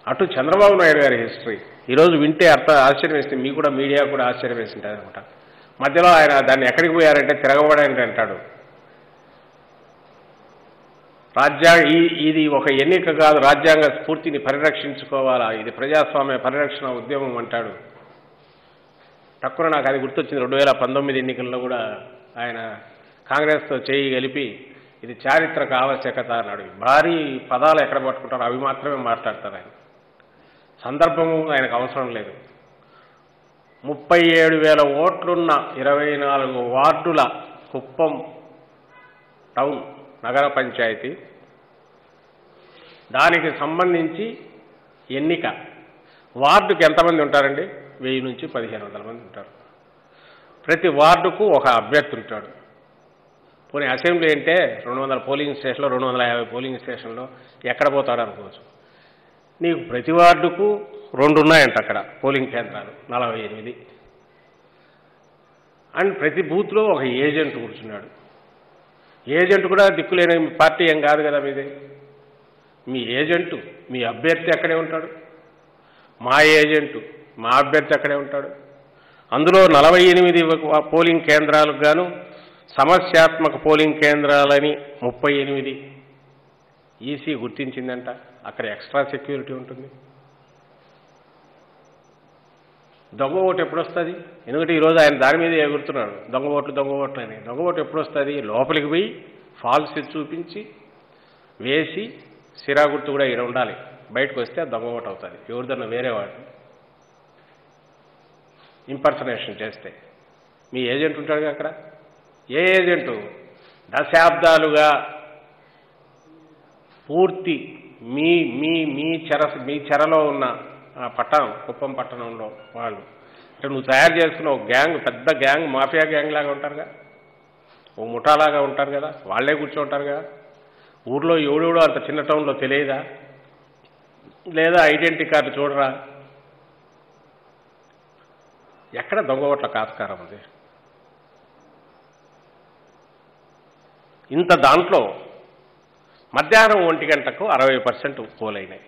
అటు చంద్రబాబు నాయుడు గారి హిస్టరీ ఈరోజు వింటే అర్థ ఆశ్చర్యం వేస్తుంది మీకు కూడా మీడియా కూడా ఆశ్చర్యం వేసింటుంది అనమాట మధ్యలో ఆయన దాన్ని ఎక్కడికి పోయారంటే తిరగబడండి అంటాడు రాజ్యాంగ ఈ ఇది ఒక ఎన్నిక కాదు రాజ్యాంగ స్ఫూర్తిని పరిరక్షించుకోవాలా ఇది ప్రజాస్వామ్య పరిరక్షణ ఉద్యమం అంటాడు తక్కువ నాకు అది గుర్తొచ్చింది రెండు వేల పంతొమ్మిది ఎన్నికల్లో కూడా ఆయన కాంగ్రెస్తో చేయి కలిపి ఇది చారిత్రక ఆవశ్యకత అన్నాడు భారీ పదాలు ఎక్కడ పట్టుకుంటారో అవి మాత్రమే మాట్లాడతారు ఆయన సందర్భము ఆయనకు అవసరం లేదు ముప్పై ఏడు వేల ఓట్లున్న ఇరవై నాలుగు వార్డుల కుప్పం టౌన్ నగర పంచాయతీ దానికి సంబంధించి ఎన్నిక వార్డుకి ఎంతమంది ఉంటారండి వెయ్యి నుంచి పదిహేను వందల మంది ఉంటారు ప్రతి వార్డుకు ఒక అభ్యర్థి ఉంటాడు పోనీ అసెంబ్లీ అంటే రెండు వందల పోలింగ్ స్టేషన్లో రెండు వందల యాభై పోలింగ్ స్టేషన్లో ఎక్కడ పోతాడు అనుకోవచ్చు నీకు ప్రతి వార్డుకు రెండు ఉన్నాయంట అక్కడ పోలింగ్ కేంద్రాలు నలభై ఎనిమిది అండ్ ప్రతి బూత్లో ఒక ఏజెంట్ కూర్చున్నాడు ఏజెంట్ కూడా దిక్కులేని పార్టీ ఏం కాదు కదా మీది మీ ఏజెంటు మీ అభ్యర్థి అక్కడే ఉంటాడు మా ఏజెంటు మా అభ్యర్థి అక్కడే ఉంటాడు అందులో నలభై ఎనిమిది పోలింగ్ కేంద్రాలకు గాను సమస్యాత్మక పోలింగ్ కేంద్రాలని ముప్పై ఎనిమిది ఈసీ గుర్తించిందంట అక్కడ ఎక్స్ట్రా సెక్యూరిటీ ఉంటుంది దొంగ ఓటు ఎప్పుడు వస్తుంది ఎందుకంటే ఈరోజు ఆయన దాని మీద ఎగురుతున్నాడు దొంగ ఓట్లు దొంగ ఓట్లు అని దొంగ ఓటు ఎప్పుడు వస్తుంది లోపలికి పోయి ఫాల్స్ చూపించి వేసి సిరా గుర్తు కూడా ఇక్కడ ఉండాలి బయటకు వస్తే అది దొంగ ఓటు అవుతుంది ఎవరిదన్నా వేరే వాడు ఇంపర్సనేషన్ చేస్తే మీ ఏజెంట్ ఉంటాడుగా అక్కడ ఏ ఏజెంటు దశాబ్దాలుగా పూర్తి మీ మీ మీ చెర మీ చెరలో ఉన్న ఆ పట్టణం కుప్పం పట్టణంలో వాళ్ళు అంటే నువ్వు తయారు చేసుకున్న ఒక గ్యాంగ్ పెద్ద గ్యాంగ్ మాఫియా గ్యాంగ్ లాగా ఉంటారుగా ఓ ముఠాలాగా ఉంటారు కదా వాళ్ళే కూర్చోంటారు కదా ఊర్లో ఎవడెవడో అంత చిన్న టౌన్లో తెలియదా లేదా ఐడెంటిటీ కార్డు చూడరా ఎక్కడ దొంగ ఓట్ల కాస్కారం ఉంది ఇంత దాంట్లో మధ్యాహ్నం ఒంటి గంటకు అరవై పర్సెంట్ పోలైనాయి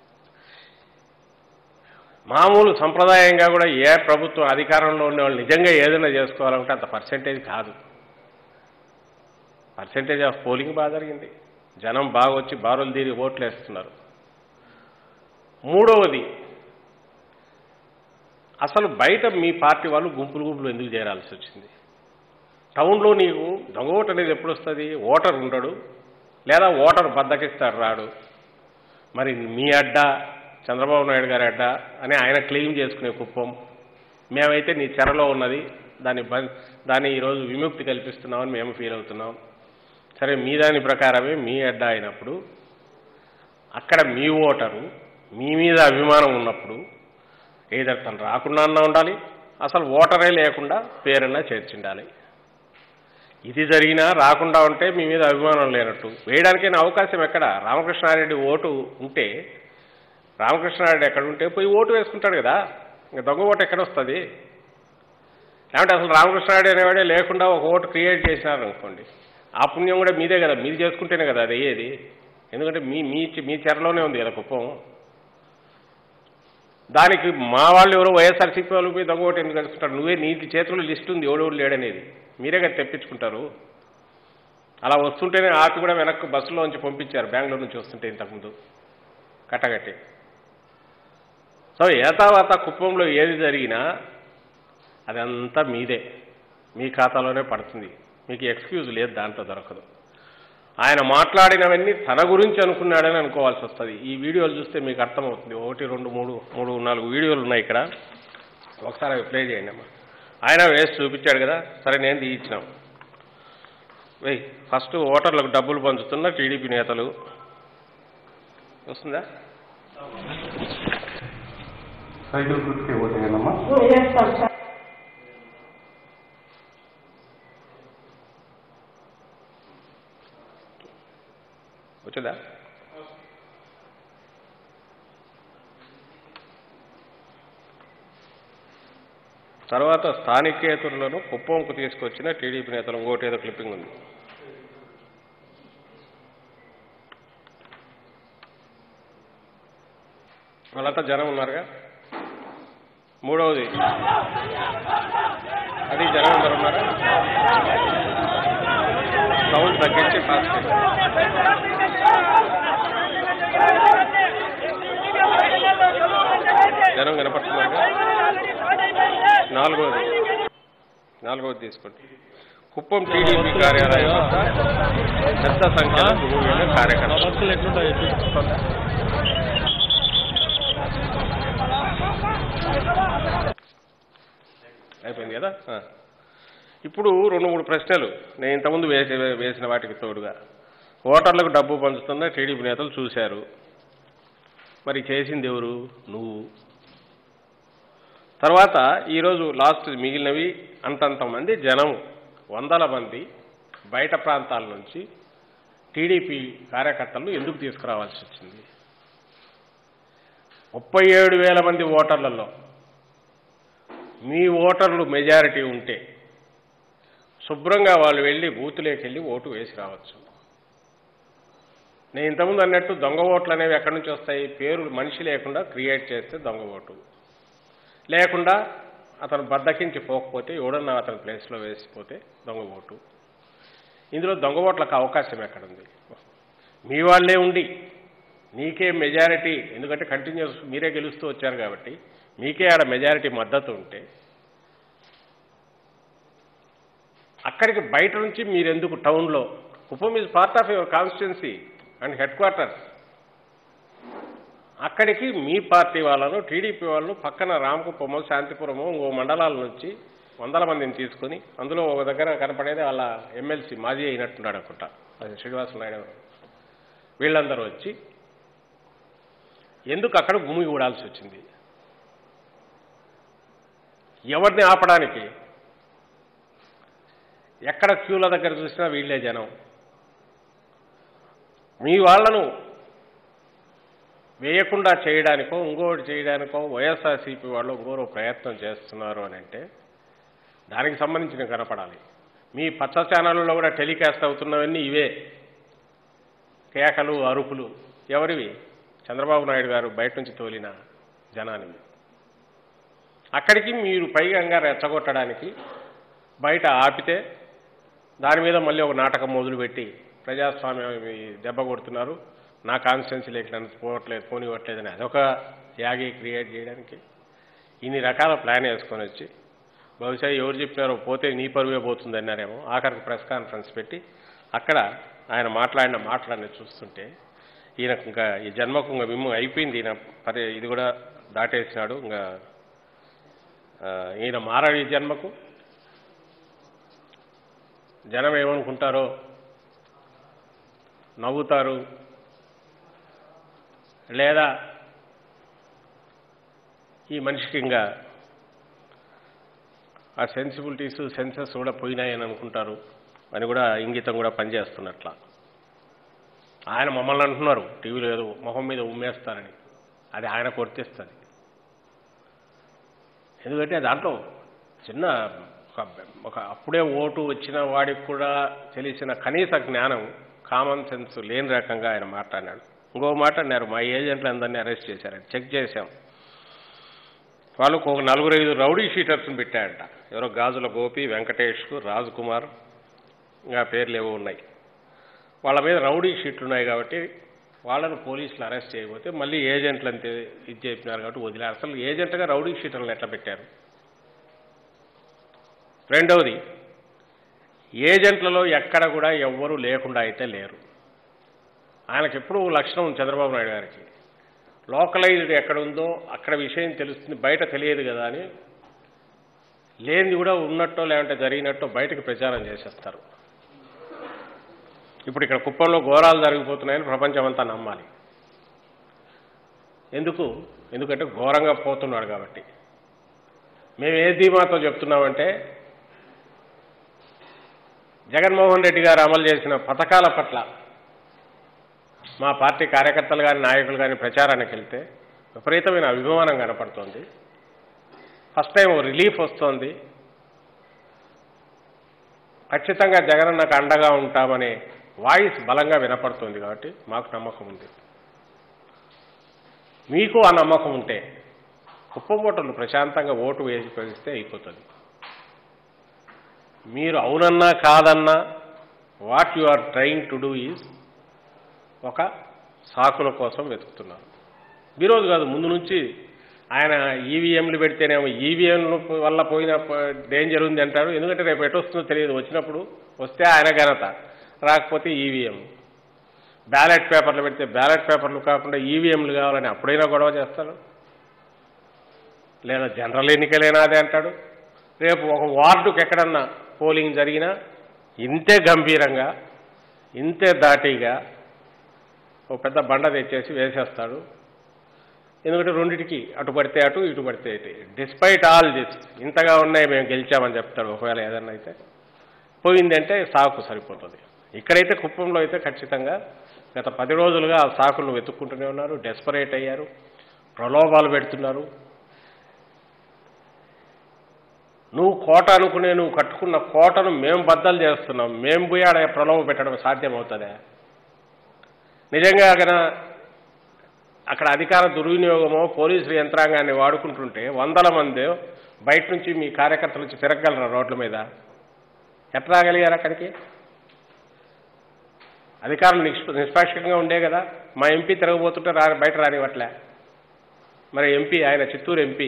మామూలు సంప్రదాయంగా కూడా ఏ ప్రభుత్వం అధికారంలో ఉన్న వాళ్ళు నిజంగా ఏదైనా చేసుకోవాలంటే అంత పర్సెంటేజ్ కాదు పర్సెంటేజ్ ఆఫ్ పోలింగ్ బాగా జరిగింది జనం బాగా వచ్చి బారులు తీరి ఓట్లు వేస్తున్నారు మూడవది అసలు బయట మీ పార్టీ వాళ్ళు గుంపులు గుంపులు ఎందుకు చేరాల్సి వచ్చింది టౌన్లో నీకు దొంగ ఓటు అనేది ఎప్పుడు వస్తుంది ఓటర్ ఉండడు లేదా ఓటర్ బద్దకిస్తాడు రాడు మరి మీ అడ్డ చంద్రబాబు నాయుడు గారి అడ్డ అని ఆయన క్లెయిమ్ చేసుకునే కుప్పం మేమైతే నీ చెరలో ఉన్నది దాన్ని బ- దాన్ని ఈరోజు విముక్తి కల్పిస్తున్నామని మేము ఫీల్ అవుతున్నాం సరే మీ దాని ప్రకారమే మీ అడ్డ అయినప్పుడు అక్కడ మీ ఓటరు మీ మీద అభిమానం ఉన్నప్పుడు ఏదో తను రాకుండా అన్నా ఉండాలి అసలు ఓటరే లేకుండా పేరన్నా చేర్చిండాలి ఇది జరిగినా రాకుండా ఉంటే మీ మీద అభిమానం లేనట్టు వేయడానికైనా అవకాశం ఎక్కడ రామకృష్ణారెడ్డి ఓటు ఉంటే రామకృష్ణారెడ్డి ఎక్కడ ఉంటే పోయి ఓటు వేసుకుంటాడు కదా ఇంకా దొంగ ఓటు ఎక్కడ వస్తుంది లేదంటే అసలు రామకృష్ణారెడ్డి అనేవాడే లేకుండా ఒక ఓటు క్రియేట్ చేసినారు అనుకోండి ఆ పుణ్యం కూడా మీదే కదా మీరు చేసుకుంటేనే కదా అది అయ్యేది ఎందుకంటే మీ మీ మీ చెరలోనే ఉంది కదా కుప్పం దానికి మా వాళ్ళు ఎవరో వైఎస్ఆర్సీపీ వాళ్ళు పోయి దొంగ ఓటు ఎందుకు కలుసుకుంటారు నువ్వే నీకు చేతిలో లిస్ట్ ఉంది ఎవడెవడు లేడనేది మీరే కదా తెప్పించుకుంటారు అలా వస్తుంటేనే ఆపి కూడా వెనక్కి బస్సులో నుంచి పంపించారు బెంగళూరు నుంచి వస్తుంటే ఇంతకుముందు కట్టగట్టి సో ఏతావాత కుప్పంలో ఏది జరిగినా అదంతా మీదే మీ ఖాతాలోనే పడుతుంది మీకు ఎక్స్క్యూజ్ లేదు దాంట్లో దొరకదు ఆయన మాట్లాడినవన్నీ తన గురించి అనుకున్నాడని అనుకోవాల్సి వస్తుంది ఈ వీడియోలు చూస్తే మీకు అర్థమవుతుంది ఒకటి రెండు మూడు మూడు నాలుగు వీడియోలు ఉన్నాయి ఇక్కడ ఒకసారి అవి ప్లే చేయండి అమ్మా ఆయన వేసి చూపించాడు కదా సరే నేను తీయించినాం వెయ్యి ఫస్ట్ ఓటర్లకు డబ్బులు పంచుతున్న టీడీపీ నేతలు వస్తుందా సైకిల్ గుర్తుకే ఓటేయాలమ్మా వచ్చిందా తర్వాత స్థానికేతరులను కుప్పంకు తీసుకొచ్చిన టీడీపీ నేతలు ఇంకోటి ఏదో క్లిప్పింగ్ ఉంది వాళ్ళంతా జనం ఉన్నారుగా మూడవది అది జనం అందరు ఉన్నారా సౌండ్ తగ్గించి ఫాస్ట్ జనం కనపడుతున్నారుగా నాలుగవది నాలుగవది తీసుకోండి కుప్పం టీడీపీ కార్యాలయం వద్ద పెద్ద సంఖ్యలో గుమిగూడిన కార్యకర్తలు బస్సులు ఎట్లుంటాయి అయిపోయింది కదా ఆ. ఇప్పుడు రెండు మూడు ప్రశ్నలు నేను ఇంతకుముందు వేసి వేసిన వాటికి తోడుగా ఓటర్లకు డబ్బు పంచుతున్న టీడీపీ నేతలు చూశారు మరి చేసింది ఎవరు నువ్వు తర్వాత ఈరోజు లాస్ట్ మిగిలినవి అంతంత మంది జనం వందల మంది బయట ప్రాంతాల నుంచి టీడీపీ కార్యకర్తలను ఎందుకు తీసుకురావాల్సి వచ్చింది ముప్పై ఏడు వేల మంది ఓటర్లలో మీ ఓటర్లు మెజారిటీ ఉంటే శుభ్రంగా వాళ్ళు వెళ్ళి బూతులోకి వెళ్ళి ఓటు వేసి రావచ్చు నేను ఇంతకుముందు అన్నట్టు దొంగ ఓట్లు అనేవి ఎక్కడి నుంచి వస్తాయి పేరు మనిషి లేకుండా క్రియేట్ చేస్తే దొంగ ఓటు లేకుండా అతను బద్దకించి పోకపోతే ఎవడన్నా అతని ప్లేస్లో వేసిపోతే దొంగ ఓటు ఇందులో దొంగ ఓట్లకు అవకాశం ఎక్కడుంది మీ వాళ్ళే ఉండి నీకే మెజారిటీ ఎందుకంటే కంటిన్యూస్ మీరే గెలుస్తూ వచ్చారు కాబట్టి మీకే ఆడ మెజారిటీ మద్దతు ఉంటే అక్కడికి బయట నుంచి మీరెందుకు టౌన్లో Kuppam is part of your constituency and headquarters అక్కడికి మీ పార్టీ వాళ్ళను టీడీపీ వాళ్ళు పక్కన రామకుప్పమో శాంతిపురమో ఇంకో మండలాల నుంచి వందల మందిని తీసుకొని అందులో ఒక దగ్గర కనపడేది వాళ్ళ ఎమ్మెల్సీ మాజీ అయినట్టున్నాడు అనుకుంటా అది శ్రీనివాస నాయుడు వీళ్ళందరూ వచ్చి ఎందుకు అక్కడ భూమి కూడాల్సి వచ్చింది ఎవరిని ఆపడానికి ఎక్కడ క్యూల దగ్గర చూసినా వీళ్ళే జనం మీ వాళ్ళను వేయకుండా చేయడానికో ఇంకోటి చేయడానికో వైఎస్ఆర్సీపీ వాళ్ళు ఇంకోరో ప్రయత్నం చేస్తున్నారు అని అంటే దానికి సంబంధించిన కనపడాలి మీ పచ్చ ఛానళ్ళలో కూడా టెలికాస్ట్ అవుతున్నవన్నీ ఇవే కేకలు అరుపులు ఎవరివి చంద్రబాబు నాయుడు గారు బయట నుంచి తోలిన జనాన్ని అక్కడికి మీరు పైగా రెచ్చగొట్టడానికి బయట ఆపితే దాని మీద మళ్ళీ ఒక నాటకం మొదలుపెట్టి ప్రజాస్వామ్యం ఇవి దెబ్బ కొడుతున్నారు నా కాన్స్టిట్యున్సీలోకి నన్ను పోవట్లేదు పోనివ్వట్లేదని అదొక యాగి క్రియేట్ చేయడానికి ఇన్ని రకాల ప్లాన్ వేసుకొని వచ్చి బహుశా ఎవరు చెప్పినారో పోతే నీ పరువే పోతుంది అన్నారేమో ఆఖరికి ప్రెస్ కాన్ఫరెన్స్ పెట్టి అక్కడ ఆయన మాట్లాడిన మాటలన్నీ చూస్తుంటే ఈయనకు ఇంకా ఈ జన్మకు ఇంకా విమ్ము అయిపోయింది ఈయన పరి ఇది కూడా దాటేసినాడు ఇంకా ఆ, ఈయన మారడు ఈ జన్మకు జనం ఏమనుకుంటారో నవ్వుతారు లేదా ఈ మనిషికి ఇంకా ఆ సెన్సిబిలిటీస్ సెన్సెస్ కూడా పోయినాయని అనుకుంటారు అని కూడా ఇంగితం కూడా పనిచేస్తున్నట్ల ఆయన మమ్మల్ని అంటున్నారు టీవీలో ఏదో మొహం మీద ఉమ్మేస్తారని అది ఆయన కొర్తిస్తుంది ఎందుకంటే దాంట్లో చిన్న ఒక ఒక అప్పుడే ఓటు వచ్చిన వాడికి కూడా తెలిసిన కనీస జ్ఞానం కామన్ సెన్స్ లేని రకంగా ఆయన మాట్లాడినాడు ఇంకో మాట అన్నారు మా ఏజెంట్లు అందరినీ అరెస్ట్ చేశారని చెక్ చేశాం వాళ్ళకు ఒక నలుగురు ఐదు రౌడీ షీటర్స్ని పెట్టాడంట ఎవరో గాజుల గోపి వెంకటేష్ రాజ్ కుమార్ ఇంకా పేర్లు ఏవో ఉన్నాయి వాళ్ళ మీద రౌడీ షీట్లు ఉన్నాయి కాబట్టి వాళ్ళను పోలీసులు అరెస్ట్ చేయకపోతే మళ్ళీ ఏజెంట్లు అంతే ఇది చెప్పినారు కాబట్టి వదిలేరు అసలు ఏజెంట్గా రౌడీ షీటర్లను ఎట్లా పెట్టారు రెండవది ఏజెంట్లలో ఎక్కడ కూడా ఎవ్వరూ లేకుండా అయితే లేరు ఆయనకి ఎప్పుడూ లక్షణం చంద్రబాబు నాయుడు గారికి లోకలైజ్డ్ ఎక్కడ ఉందో అక్కడ విషయం తెలుస్తుంది బయట తెలియదు కదా అని లేనిది కూడా ఉన్నట్టో లేదంటే జరిగినట్టో బయటకు ప్రచారం చేసేస్తారు ఇప్పుడు ఇక్కడ కుప్పంలో ఘోరాలు జరిగిపోతున్నాయని ప్రపంచం అంతా నమ్మాలి ఎందుకు ఎందుకంటే ఘోరంగా పోతున్నాడు కాబట్టి మేము ఏ ధీమాతో చెప్తున్నామంటే జగన్మోహన్ రెడ్డి గారు అమలు చేసిన పథకాల పట్ల మా పార్టీ కార్యకర్తలు కానీ నాయకులు కానీ ప్రచారానికి వెళ్తే విపరీతమైన అభిమానం కనపడుతోంది ఫస్ట్ టైం రిలీఫ్ వస్తోంది ఖచ్చితంగా జగనన్నకు అండగా ఉంటామనే వాయిస్ బలంగా వినపడుతుంది కాబట్టి మాకు నమ్మకం ఉంది మీకు ఆ నమ్మకం ఉంటే కుప్పం ఓటర్లు ప్రశాంతంగా ఓటు వేసి పరిస్తే అయిపోతుంది మీరు అవునన్నా కాదన్నా what you are trying to do is ఒక సాకుల కోసం వెతుకుతున్నారు ఈరోజు కాదు ముందు నుంచి ఆయన ఈవీఎంలు పెడితేనేమో ఈవీఎంల వల్ల పోయిన డేంజర్ ఉంది అంటారు ఎందుకంటే రేపు ఎటు వస్తుందో తెలియదు వచ్చినప్పుడు వస్తే ఆయన ఘనత రాకపోతే ఈవీఎం బ్యాలెట్ పేపర్లు పెడితే బ్యాలెట్ పేపర్లు కాకుండా ఈవీఎంలు కావాలని అప్పుడైనా గొడవ చేస్తారు లేదా జనరల్ ఎన్నికలైనా అదే అంటాడు రేపు ఒక వార్డుకి ఎక్కడన్నా పోలింగ్ జరిగినా ఇంతే గంభీరంగా ఇంతే దాటిగా ఒక పెద్ద బండ తెచ్చేసి వేసేస్తాడు ఎందుకంటే రెండిటికి అటు పడితే అటు ఇటు పడితే ఇటు డిస్పైట్ ఆల్ దిస్ ఇంతగా ఉన్నాయి మేము గెలిచామని చెప్తాడు ఒకవేళ ఏదన్నా అయితే పోయిందంటే సాకు సరిపోతుంది ఇక్కడైతే కుప్పంలో అయితే ఖచ్చితంగా గత పది రోజులుగా ఆ సాకులను వెతుక్కుంటూనే ఉన్నారు డెస్పరేట్ అయ్యారు ప్రలోభాలు పెడుతున్నారు నువ్వు కోట అనుకునే నువ్వు కట్టుకున్న కోటను మేము బద్దలు చేస్తున్నాం మేము పోయి ఆడ ప్రలోభ పెట్టడం సాధ్యమవుతుందా నిజంగా కనుక అక్కడ అధికార దుర్వినియోగమో పోలీసు యంత్రాంగాన్ని వాడుకుంటుంటే వందల మంది బయట నుంచి మీ కార్యకర్తలు నుంచి తిరగలరా రోడ్ల మీద ఎట్లా రాగలిగారు అక్కడికి అధికారులు నిష్ప నిష్పాక్షికంగా ఉండే కదా మా ఎంపీ తిరగబోతుంటే రా బయట రానివ్వట్లే మరి ఎంపీ ఆయన చిత్తూరు ఎంపీ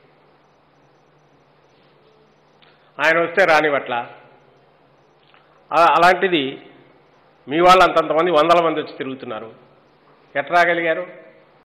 ఆయన వస్తే రానివ్వట్లా ఆ- అలాంటిది మీ వాళ్ళు అంతంతమంది వందల మంది వచ్చి తిరుగుతున్నారు ఎట్లా రాగలిగారు